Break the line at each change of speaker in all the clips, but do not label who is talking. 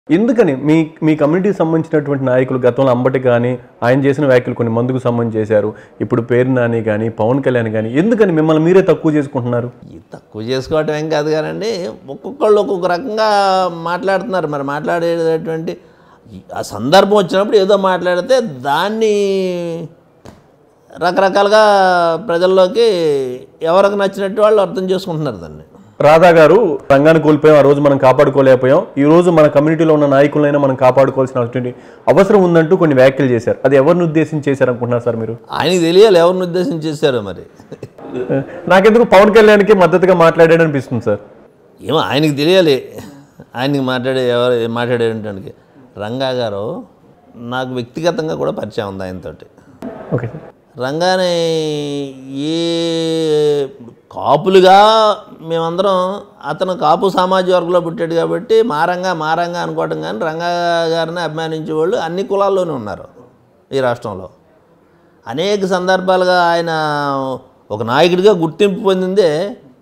ఎందుకని మీ మీ కమ్యూనిటీకి సంబంధించినటువంటి నాయకులు గతంలో అంబటి కానీ ఆయన చేసిన వ్యాఖ్యలు కొన్ని మందుకు సంబంధించి చేశారు ఇప్పుడు పేరు నాని కానీ పవన్ కళ్యాణ్ కానీ ఎందుకని మిమ్మల్ని మీరే తక్కువ చేసుకుంటున్నారు
ఈ తక్కువ చేసుకోవటం ఏం కాదు కానండి ఒక్కొక్కళ్ళు ఒక్కొక్క రకంగా మాట్లాడుతున్నారు మరి మాట్లాడేటటువంటి ఈ- ఆ సందర్భం వచ్చినప్పుడు ఏదో మాట్లాడితే దాన్ని రకరకాలుగా ప్రజల్లోకి ఎవరికి నచ్చినట్టు వాళ్ళు అర్థం చేసుకుంటున్నారు దాన్ని
రాధా గారు రంగాన్ని కోల్పోయాం ఆ రోజు మనం కాపాడుకోలేకపోయాం ఈ రోజు మన కమ్యూనిటీలో ఉన్న నాయకులైనా మనం కాపాడుకోవాల్సినటువంటి అవసరం ఉందంటూ కొన్ని వ్యాఖ్యలు చేశారు అది ఎవరిని ఉద్దేశించి చేశారు అనుకుంటున్నారు సార్ మీరు
ఆయనకి తెలియాలి ఎవరిని ఉద్దేశించి చేశారో మరి
నాకెందుకు పవన్ కళ్యాణ్కి మద్దతుగా మాట్లాడాడు అనిపిస్తుంది సార్
ఏమో ఆయనకి తెలియాలి ఆయనకి మాట్లాడే ఎవరు మాట్లాడేటానికి రంగా గారు నాకు వ్యక్తిగతంగా కూడా పరిచయం ఉంది ఆయనతోటి
ఓకే సార్
రంగానే ఏ కాపులుగా మేమందరం అతను కాపు సామాజిక వర్గంలో పుట్టాడు కాబట్టి మారంగా మారంగా అనుకోవటం కానీ రంగా గారిని అభిమానించే వాళ్ళు అన్ని కులాల్లోనే ఉన్నారు ఈ రాష్ట్రంలో అనేక సందర్భాలుగా ఆయన ఒక నాయకుడిగా గుర్తింపు పొందిందే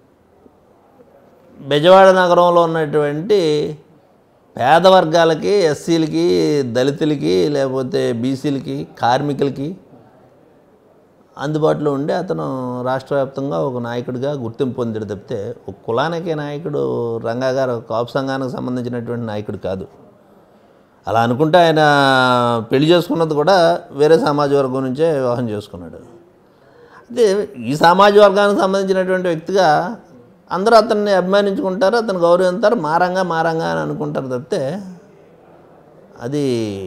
బెజవాడ నగరంలో ఉన్నటువంటి పేద వర్గాలకి ఎస్సీలకి దళితులకి లేకపోతే బీసీలకి కార్మికులకి అందుబాటులో ఉండి అతను రాష్ట్ర వ్యాప్తంగా ఒక నాయకుడిగా గుర్తింపు పొందాడు తప్పితే ఒక కులానికి నాయకుడు రంగా గారు కాపు సంఘానికి సంబంధించినటువంటి నాయకుడు కాదు అలా అనుకుంటే ఆయన పెళ్లి చేసుకున్నది కూడా వేరే సమాజ వర్గం నుంచే వివాహం చేసుకున్నాడు అయితే ఈ సమాజ వర్గానికి సంబంధించినటువంటి వ్యక్తిగా అందరూ అతన్ని అభిమానించుకుంటారు అతను గౌరవిస్తారు మారంగా మారంగా అని అనుకుంటారు తప్పితే అది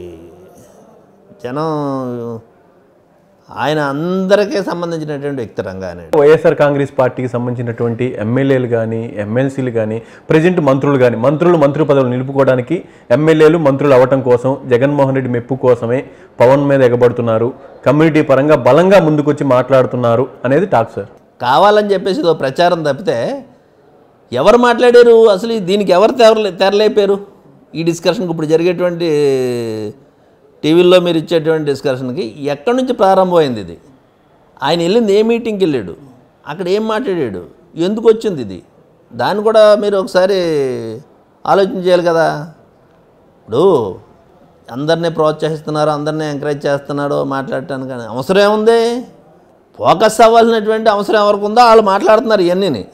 జనం ఆయన అందరికీ సంబంధించినటువంటి వ్యక్తి రంగానే
వైఎస్ఆర్ కాంగ్రెస్ పార్టీకి సంబంధించినటువంటి ఎమ్మెల్యేలు కానీ ఎమ్మెల్సీలు కానీ ప్రజెంట్ మంత్రులు కానీ మంత్రులు మంత్రి పదవులు నిలుపుకోవడానికి ఎమ్మెల్యేలు మంత్రులు అవ్వటం కోసం జగన్మోహన్ రెడ్డి మెప్పు కోసమే పవన్ మీద ఎగబడుతున్నారు కమ్యూనిటీ పరంగా బలంగా ముందుకొచ్చి మాట్లాడుతున్నారు అనేది టాక్ సార్
కావాలని చెప్పేసి ఇదో ప్రచారం తప్పితే ఎవరు మాట్లాడారు అసలు దీనికి ఎవరు తెర తెరలేపారు ఈ డిస్కషన్కి ఇప్పుడు జరిగేటువంటి టీవీల్లో మీరు ఇచ్చేటువంటి డిస్కషన్కి ఎక్కడి నుంచి ప్రారంభమైంది ఇది ఆయన వెళ్ళింది ఏ మీటింగ్కి వెళ్ళాడు అక్కడ ఏం మాట్లాడాడు ఎందుకు వచ్చింది ఇది దాన్ని కూడా మీరు ఒకసారి ఆలోచన చేయాలి కదా ఇప్పుడు అందరినీ ప్రోత్సహిస్తున్నారు అందరినీ ఎంకరేజ్ చేస్తున్నాడు మాట్లాడటానికి కానీ అవసరం ఏముంది ఫోకస్ అవ్వాల్సినటువంటి అవసరం ఎవరికి ఉందో వాళ్ళు మాట్లాడుతున్నారు ఇవన్నీని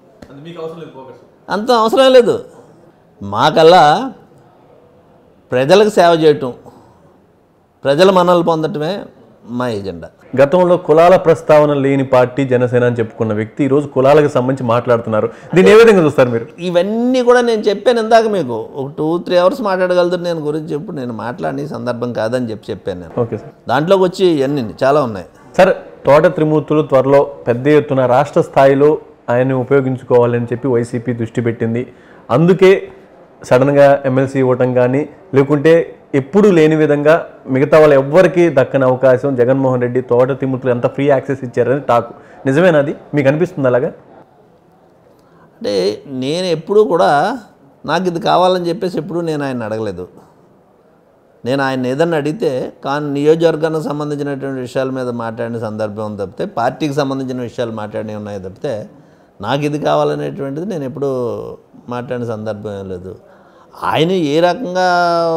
అంత అవసరం లేదు మాకల్లా ప్రజలకు సేవ చేయటం ప్రజల మనల్ని పొందటమే మా ఎజెండా
గతంలో కులాల ప్రస్తావన లేని పార్టీ జనసేన అని చెప్పుకున్న వ్యక్తి ఈ రోజు కులాలకు సంబంధించి మాట్లాడుతున్నారు దీన్ని ఏ విధంగా చూస్తారు మీరు
ఇవన్నీ కూడా నేను చెప్పాను ఇందాక మీకు ఒక టూ త్రీ అవర్స్ మాట్లాడగలుగుతాను నేను గురించి చెప్పు నేను మాట్లాడిన సందర్భం కాదని చెప్పి చెప్పాను నేను
ఓకే సార్
దాంట్లోకి వచ్చి ఇవన్నీ చాలా ఉన్నాయి
సార్ తోట త్రిమూర్తులు త్వరలో పెద్ద ఎత్తున రాష్ట్ర స్థాయిలో ఆయన్ని ఉపయోగించుకోవాలని చెప్పి వైసీపీ దృష్టి పెట్టింది అందుకే సడన్గా ఎమ్మెల్సీ ఇవ్వటం కానీ లేకుంటే ఎప్పుడూ లేని విధంగా మిగతా వాళ్ళు ఎవ్వరికీ దక్కని అవకాశం జగన్మోహన్ రెడ్డి తోట తిమ్ముతులు ఎంత ఫ్రీ యాక్సెస్ ఇచ్చారని టాకు నిజమేనాది మీకు అనిపిస్తుంది అలాగా
అంటే నేను ఎప్పుడూ కూడా నాకు ఇది కావాలని చెప్పేసి ఎప్పుడూ నేను ఆయన అడగలేదు నేను ఆయన ఏదన్నా అడిగితే కానీ నియోజకవర్గానికి సంబంధించినటువంటి విషయాల మీద మాట్లాడిన సందర్భం తప్పితే పార్టీకి సంబంధించిన విషయాలు మాట్లాడినవి ఉన్నాయి తప్పితే నాకు ఇది కావాలనేటువంటిది నేను ఎప్పుడూ మాట్లాడిన సందర్భం ఏం లేదు ఆయన ఏ రకంగా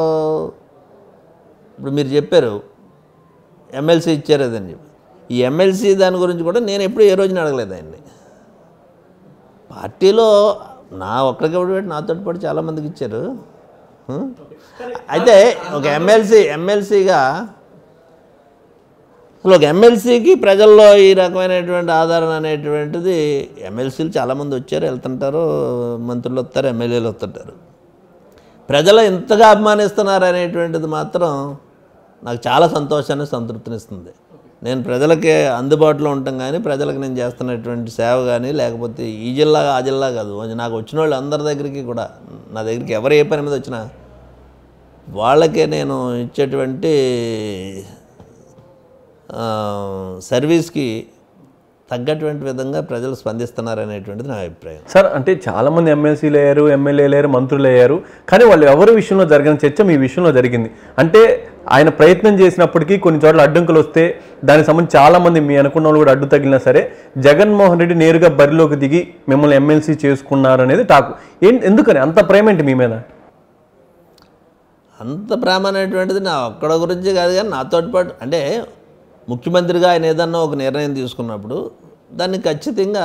ఇప్పుడు మీరు చెప్పారు ఎమ్మెల్సీ ఇచ్చారు అదని చెప్పి ఈ ఎమ్మెల్సీ దాని గురించి కూడా నేను ఎప్పుడు ఏ రోజున అడగలేదు ఆయన్ని పార్టీలో నా ఒక్కరికి ఎవరు పెట్టి నాతో పాటు చాలామందికి ఇచ్చారు హ్మ్? అయితే ఒక ఎమ్మెల్సీ ఎమ్మెల్సీగా అసలు ఒక ఎమ్మెల్సీకి ప్రజల్లో ఈ రకమైనటువంటి ఆదరణ అనేటువంటిది ఎమ్మెల్సీలు చాలామంది వచ్చారు వెళ్తుంటారు మంత్రులు వస్తారు ఎమ్మెల్యేలు వస్తుంటారు ప్రజలు ఎంతగా అభిమానిస్తున్నారు అనేటువంటిది మాత్రం నాకు చాలా సంతోషాన్ని సంతృప్తినిస్తుంది నేను ప్రజలకి అందుబాటులో ఉంటాం కానీ ప్రజలకు నేను చేస్తున్నటువంటి సేవ కానీ లేకపోతే ఈ జిల్లా ఆ జిల్లా కాదు నాకు వచ్చిన వాళ్ళు అందరి దగ్గరికి కూడా నా దగ్గరికి ఎవరు ఏ పని మీద వచ్చినా వాళ్ళకే నేను ఇచ్చేటువంటి ఆ, సర్వీస్కి తగ్గటువంటి విధంగా ప్రజలు స్పందిస్తున్నారు అనేటువంటిది నా అభిప్రాయం
సార్ అంటే చాలా మంది ఎమ్మెల్సీలు అయ్యారు ఎమ్మెల్యేలు అయ్యారు మంత్రులు అయ్యారు కానీ వాళ్ళు ఎవరి విషయంలో జరిగిన చర్చ మీ విషయంలో జరిగింది అంటే ఆయన ప్రయత్నం చేసినప్పటికీ కొన్ని చోట్ల అడ్డంకులు వస్తే దానికి సంబంధించి చాలా మంది మీ అనుకున్న వాళ్ళు కూడా అడ్డు తగిలినా సరే జగన్మోహన్ రెడ్డి నేరుగా బరిలోకి దిగి మిమ్మల్ని ఎమ్మెల్సీ చేసుకున్నారు అనేది టాకు ఏంటి ఎందుకని అంత ప్రేమ ఏంటి మీ మీద
అంత ప్రేమ అనేటువంటిది నా ఒక్కడ గురించి కాదు కానీ నాతో పాటు అంటే ముఖ్యమంత్రిగా ఆయన ఏదన్నా ఒక నిర్ణయం తీసుకున్నప్పుడు దాన్ని ఖచ్చితంగా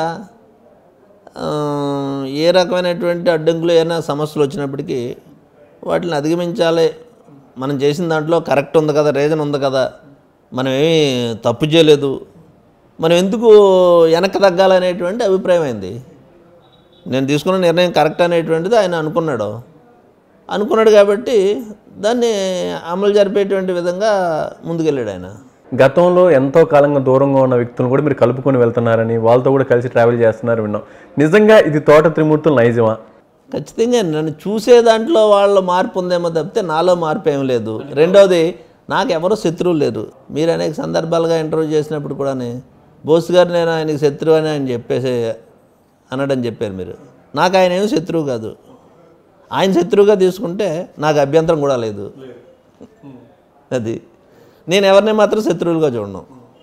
ఆ, ఏ రకమైనటువంటి అడ్డంకులు ఏమైనా సమస్యలు వచ్చినప్పటికీ వాటిని అధిగమించాలి మనం చేసిన దాంట్లో కరెక్ట్ ఉంది కదా రీజన్ ఉంది కదా మనం ఏమీ తప్పు చేయలేదు మనం ఎందుకు వెనక్కి తగ్గాలనేటువంటి అభిప్రాయం అయింది నేను తీసుకున్న నిర్ణయం కరెక్ట్ అనేటువంటిది ఆయన అనుకున్నాడు అనుకున్నాడు కాబట్టి దాన్ని అమలు జరిపేటువంటి విధంగా ముందుకెళ్ళాడు ఆయన
గతంలో ఎంతో కాలంగా దూరంగా ఉన్న వ్యక్తులను కూడా మీరు కలుపుకొని వెళ్తున్నారని వాళ్ళతో కూడా కలిసి ట్రావెల్ చేస్తున్నారు విన్నాం నిజంగా ఇది తోట త్రిమూర్తులు నైజమా
ఖచ్చితంగా నన్ను చూసే దాంట్లో వాళ్ళ మార్పు ఉందేమో తప్పితే నాలో మార్పు ఏం లేదు రెండవది నాకు ఎవరో శత్రువులు లేరు మీరు అనేక సందర్భాలుగా ఇంటర్వ్యూ చేసినప్పుడు కూడా బోస్ గారు నేను ఆయనకి శత్రువు అని ఆయన చెప్పేసి అనడం చెప్పారు మీరు నాకు ఆయన ఏమి శత్రువు కాదు ఆయన శత్రువుగా తీసుకుంటే నాకు అభ్యంతరం కూడా లేదు అది నేను ఎవరిని మాత్రం శత్రువులుగా చూడను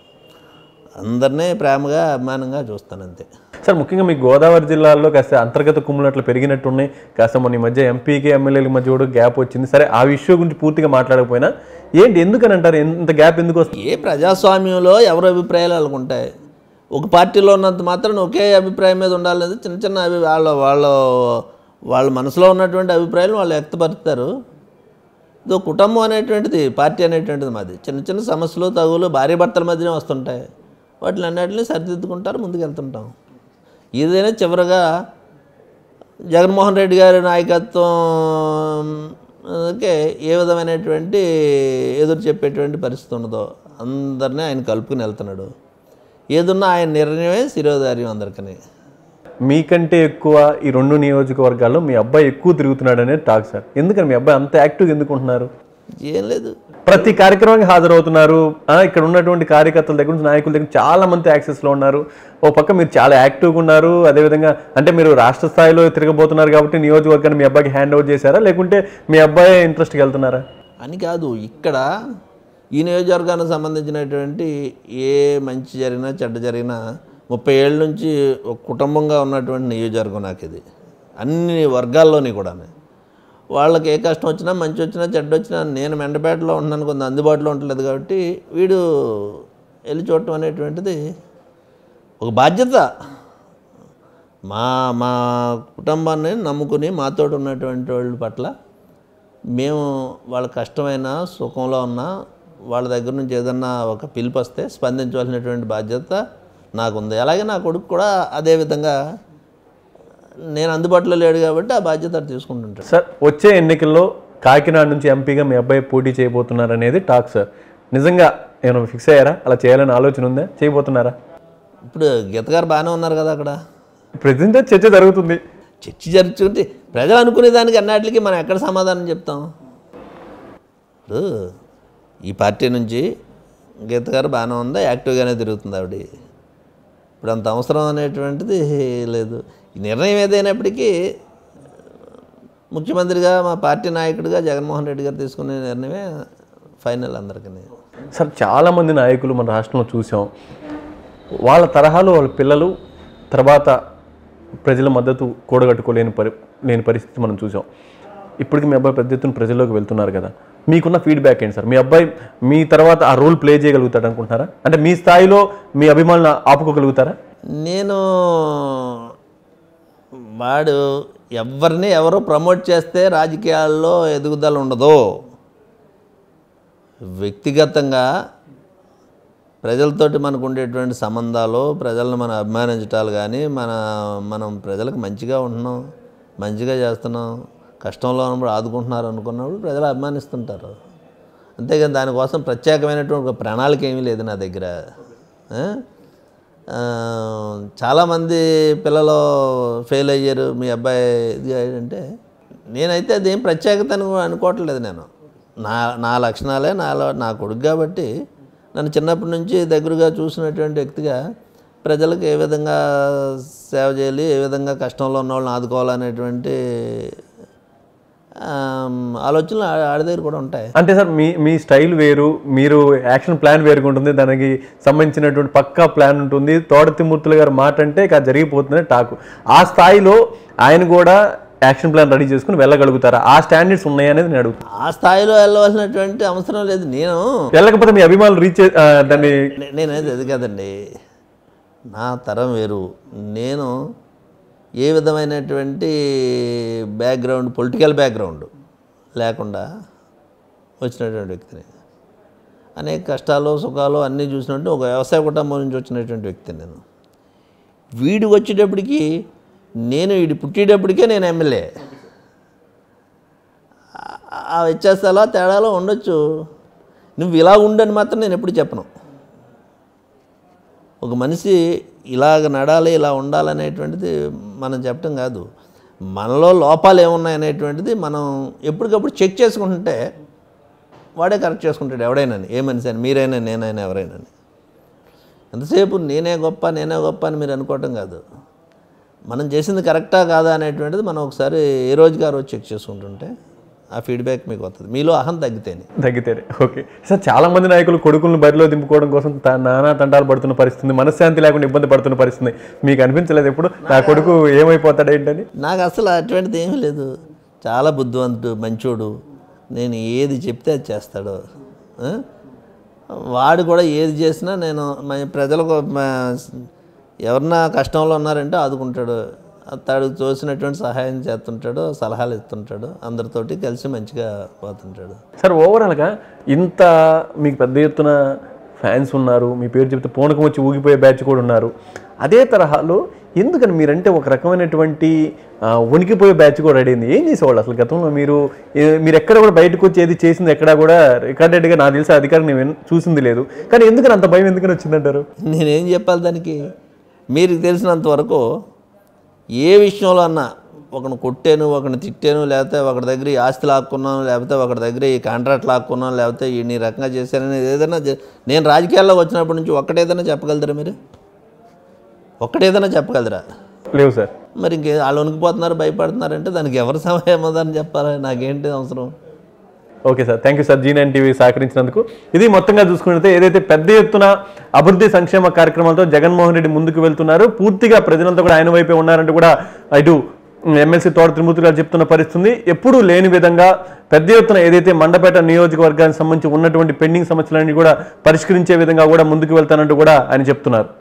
అందరినీ ప్రేమగా అభిమానంగా చూస్తాను అంతే
సార్ ముఖ్యంగా మీ గోదావరి జిల్లాలో కాస్త అంతర్గత కుమ్ములట్లు పెరిగినట్టున్నాయి కాస్త మన ఈ మధ్య ఎంపీకి ఎమ్మెల్యేల మధ్య కూడా గ్యాప్ వచ్చింది సరే ఆ విషయం గురించి పూర్తిగా మాట్లాడకపోయినా ఏంటి ఎందుకని అంటారు ఇంత గ్యాప్ ఎందుకు వస్తుంది
ఏ ప్రజాస్వామ్యంలో ఎవరి అభిప్రాయాలు వాళ్ళకు ఉంటాయి ఒక పార్టీలో ఉన్నంత మాత్రం ఒకే అభిప్రాయం మీద ఉండాలనేది చిన్న చిన్న అభి వాళ్ళ వాళ్ళ వాళ్ళ మనసులో ఉన్నటువంటి అభిప్రాయాలు వాళ్ళు వ్యక్తపరుస్తారు ఇదో కుటుంబం అనేటువంటిది పార్టీ అనేటువంటిది మాది చిన్న చిన్న సమస్యలు తగులు భార్య భర్తల మధ్యనే వస్తుంటాయి వాటిని అన్నిటిని సరిదిద్దుకుంటారు ముందుకు వెళ్తుంటాం ఏదైనా చివరగా జగన్మోహన్ రెడ్డి గారి నాయకత్వం కే ఏ విధమైనటువంటి ఎదురు చెప్పేటువంటి పరిస్థితి ఉన్నదో అందరినీ ఆయన కలుపుకుని వెళ్తున్నాడు ఏదున్నా ఆయన నిర్ణయమే శిరోధార్యం అందరికీ
మీకంటే ఎక్కువ ఈ రెండు నియోజకవర్గాల్లో మీ అబ్బాయి ఎక్కువ తిరుగుతున్నాడు అనేది టాక్ సార్ ఎందుకని మీ అబ్బాయి అంత యాక్టివ్గా ఎందుకు ఉంటున్నారు
ఏం లేదు
ప్రతి కార్యక్రమానికి హాజరవుతున్నారు ఆ, ఇక్కడ ఉన్నటువంటి కార్యకర్తల దగ్గర నుంచి నాయకుల దగ్గర నుంచి చాలా మంది యాక్సెస్లో ఉన్నారు ఓ పక్క మీరు చాలా యాక్టివ్గా ఉన్నారు అదేవిధంగా అంటే మీరు రాష్ట్ర స్థాయిలో తిరగబోతున్నారు కాబట్టి నియోజకవర్గాన్ని మీ అబ్బాయికి హ్యాండ్ ఓవర్ చేశారా లేకుంటే మీ అబ్బాయి ఇంట్రెస్ట్కి వెళ్తున్నారా
అని కాదు ఇక్కడ ఈ నియోజకవర్గానికి సంబంధించినటువంటి ఏ మంచి జరిగినా చెడ్డ జరిగినా ముప్పై ఏళ్ళ నుంచి ఒక కుటుంబంగా ఉన్నటువంటి నియోజకవర్గం నాకు ఇది అన్ని వర్గాల్లోని కూడా వాళ్ళకి ఏ కష్టం వచ్చినా మంచి వచ్చినా చెడ్డ వచ్చినా నేను మెండపేటలో ఉంటున్నాను కొంత అందుబాటులో ఉండలేదు కాబట్టి వీడు వెళ్ళి చూడటం అనేటువంటిది ఒక బాధ్యత మా మా కుటుంబాన్ని నమ్ముకుని మాతో ఉన్నటువంటి వాళ్ళ పట్ల మేము వాళ్ళ కష్టమైన సుఖంలో ఉన్నా వాళ్ళ దగ్గర నుంచి ఏదన్నా ఒక పిలుపు వస్తే స్పందించవలసినటువంటి బాధ్యత నాకుంది అలాగే నా కొడుకు కూడా అదే విధంగా నేను అందుబాటులో లేడు కాబట్టి ఆ బాధ్యత అటు తీసుకుంటుంటాడు
సార్ వచ్చే ఎన్నికల్లో కాకినాడ నుంచి ఎంపీగా మీ అబ్బాయి పోటీ చేయబోతున్నారు అనేది టాక్ సార్ నిజంగా ఏమైనా ఫిక్స్ అయ్యారా అలా చేయాలని ఆలోచన ఉందా చేయబోతున్నారా
ఇప్పుడు గీత గారు బాగానే ఉన్నారు కదా అక్కడ
ప్రజెంట్ చర్చ జరుగుతుంది
చర్చ జరుగుతుంటే ప్రజలు అనుకునే దానికి అన్నిటికీ మనం ఎక్కడ సమాధానం చెప్తాం ఇప్పుడు ఈ పార్టీ నుంచి గీత గారు బాగానే ఉందా యాక్టివ్గానే తిరుగుతుంది ఆవిడ ఇప్పుడు అంత అవసరం అనేటువంటిది లేదు ఈ నిర్ణయం ఏదైనప్పటికీ ముఖ్యమంత్రిగా మా పార్టీ నాయకుడిగా జగన్మోహన్ రెడ్డి గారు తీసుకునే నిర్ణయమే ఫైనల్ అందరికీ
సార్ చాలామంది నాయకులు మన రాష్ట్రంలో చూసాం వాళ్ళ తరహాలో వాళ్ళ పిల్లలు తర్వాత ప్రజల మద్దతు కూడగట్టుకోలేని పరి లేని పరిస్థితి మనం చూసాం ఇప్పటికి మీ అబ్బాయి పెద్ద ఎత్తున ప్రజల్లోకి వెళ్తున్నారు కదా మీకున్న ఫీడ్బ్యాక్ ఏంటి సార్ మీ అబ్బాయి మీ తర్వాత ఆ రోల్ ప్లే చేయగలుగుతాడు అనుకుంటున్నారా అంటే మీ స్థాయిలో మీ అభిమానులను ఆపుకోగలుగుతారా
నేను వాడు ఎవరిని ఎవరు ప్రమోట్ చేస్తే రాజకీయాల్లో ఎదుగుదల ఉండదు వ్యక్తిగతంగా ప్రజలతోటి మనకు ఉండేటువంటి సంబంధాలు ప్రజలను మనం అభిమానించటాలు కానీ మన మనం ప్రజలకు మంచిగా ఉంటున్నాం మంచిగా చేస్తున్నాం కష్టంలో ఉన్నప్పుడు ఆదుకుంటున్నారు అనుకున్నప్పుడు ప్రజలు అభిమానిస్తుంటారు అంతేగాని దానికోసం ప్రత్యేకమైనటువంటి ఒక ప్రణాళిక ఏమీ లేదు నా దగ్గర ఆ? ఆ, చాలామంది పిల్లలు ఫెయిల్ అయ్యారు మీ అబ్బాయి ఇది అంటే నేనైతే అదేం ప్రత్యేకత అని అనుకోవట్లేదు నేను నా నా లక్షణాలే నాలో నా కొడుకు కాబట్టి నన్ను చిన్నప్పటి నుంచి దగ్గరగా చూసినటువంటి వ్యక్తిగా ప్రజలకు ఏ విధంగా సేవ చేయాలి ఏ విధంగా కష్టంలో ఉన్న వాళ్ళని ఆదుకోవాలనేటువంటి ఆమ్, ఆలోచనలు ఆ- ఆడి దగ్గర కూడా ఉంటాయి
అంటే సార్ మీ మీ స్టైల్ వేరు మీరు యాక్షన్ ప్లాన్ వేరుగా ఉంటుంది దానికి సంబంధించినటువంటి పక్కా ప్లాన్ ఉంటుంది తోట తిమ్మూర్తులు గారు మాట అంటే ఇక అది జరిగిపోతుందని టాకు ఆ స్థాయిలో ఆయన కూడా యాక్షన్ ప్లాన్ రెడీ చేసుకుని వెళ్ళగలుగుతారా ఆ స్టాండర్డ్స్ ఉన్నాయా అనేది నేను అడుగుతాను
ఆ స్థాయిలో వెళ్ళవలసినటువంటి అవసరం లేదు నేను
వెళ్ళకపోతే మీ అభిమానులు రీచ్ దాన్ని
నే- నేనేది అది కాదండి నా తరం వేరు నేను ఏ విధమైనటువంటి బ్యాక్గ్రౌండ్ పొలిటికల్ బ్యాక్గ్రౌండ్ లేకుండా వచ్చినటువంటి వ్యక్తిని అనేక కష్టాలు సుఖాలు అన్నీ చూసినట్టు ఒక వ్యవసాయ కుటుంబం నుంచి వచ్చినటువంటి వ్యక్తిని నేను వీడికి వచ్చేటప్పటికి నేను వీడి పుట్టేటప్పటికే నేను ఎమ్మెల్యే ఆ- ఆ వ్యత్యాసాల తేడాలో ఉండొచ్చు నువ్వు ఇలా ఉండని మాత్రం నేను ఎప్పుడు చెప్పను ఒక మనిషి ఇలాగ నడాలి ఇలా ఉండాలనేటువంటిది మనం చెప్పడం కాదు మనలో లోపాలు ఏమున్నాయి అనేటువంటిది మనం ఎప్పటికప్పుడు చెక్ చేసుకుంటుంటే వాడే కరెక్ట్ చేసుకుంటాడు ఎవడైనా ఏ మనిషి అని మీరైనా నేనైనా ఎవరైనా ఎంతసేపు నేనే గొప్ప నేనే గొప్ప అని మీరు అనుకోవటం కాదు మనం చేసింది కరెక్టా కాదా అనేటువంటిది మనం ఒకసారి ఏ రోజుకి ఆ రోజు చెక్ చేసుకుంటుంటే ఆ ఫీడ్బ్యాక్ మీకు వస్తుంది మీలో అహం తగ్గితేనే
తగ్గితేనే ఓకే సార్ చాలా మంది నాయకులు కొడుకులను బరిలో దింపుకోవడం కోసం తా- నానా తంటాలు పడుతున్న పరిస్థితి మనశ్శాంతి లేకుండా ఇబ్బంది పడుతున్న పరిస్థితి మీకు అనిపించలేదు ఎప్పుడు నా కొడుకు ఏమైపోతాడు ఏంటని
నాకు అసలు అటువంటిది ఏమీ లేదు చాలా బుద్ధివంతుడు మంచోడు నేను ఏది చెప్తే అది చేస్తాడు ఆ? వాడు కూడా ఏది చేసినా నేను మన ప్రజలకు మా- ఎవరన్నా కష్టంలో ఉన్నారంటే ఆదుకుంటాడు అతడు తోసినటువంటి సహాయం చేస్తుంటాడు సలహాలు ఇస్తుంటాడు అందరితోటి కలిసి మంచిగా పోతుంటాడు
సార్ ఓవరాల్గా ఇంత మీకు పెద్ద ఎత్తున ఫ్యాన్స్ ఉన్నారు మీ పేరు చెప్తే పూనకం వచ్చి ఊగిపోయే బ్యాచ్ కూడా ఉన్నారు అదే తరహాలో ఎందుకని మీరంటే ఒక రకమైనటువంటి ఆ, వణికిపోయే బ్యాచ్ కూడా రెడీ అయింది ఏం చేసేవాళ్ళు అసలు గతంలో మీరు ఏ- మీరు ఎక్కడ కూడా బయటకు వచ్చి ఏది చేసింది ఎక్కడా కూడా రికార్డెడ్గా నాకు తెలిసి అధికారం నేను విన్- చూసింది లేదు కానీ ఎందుకని అంత భయం ఎందుకని వచ్చిందంటారు
నేనేం చెప్పాలి దానికి మీకు తెలిసినంత వరకు ఏ విషయంలో అన్నా ఒకని కొట్టాను ఒకని తిట్టాను లేకపోతే ఒకటి దగ్గర ఈ ఆస్తి లాక్కున్నాను లేకపోతే ఒకటి దగ్గర ఈ కాంట్రాక్ట్ లాక్కున్నాను లేకపోతే ఈ నీ రకంగా చేశానని ఏదైనా చే- నేను రాజకీయాల్లో వచ్చినప్పటి నుంచి ఒక్కటేదైనా చెప్పగలరా మీరు ఒక్కటేదైనా చెప్పగలరా
లేవు సార్
మరి ఇంకే వాళ్ళు వణికిపోతున్నారు భయపడుతున్నారంటే దానికి ఎవరు సమాధానం చెప్పాలి నాకేంటి అవసరం
okay sir thank you sir G nine TV సహకరించినందుకు ఇది మొత్తంగా చూసుకుంటే ఏదైతే పెద్ద ఎత్తున అభివృద్ధి సంక్షేమ కార్యక్రమాలతో జగన్మోహన్ రెడ్డి ముందుకు వెళ్తున్నారు పూర్తిగా ప్రజలంతా కూడా ఆయన వైపే ఉన్నారంటూ కూడా ఇటు ఎమ్మెల్సీ తోట త్రిమూర్తి గారు చెప్తున్న పరిస్థితి ఎప్పుడూ లేని విధంగా పెద్ద ఎత్తున ఏదైతే మండపేట నియోజకవర్గానికి సంబంధించి ఉన్నటువంటి పెండింగ్ సమస్యలన్నీ కూడా పరిష్కరించే విధంగా కూడా ముందుకు వెళ్తానంటూ కూడా ఆయన చెప్తున్నారు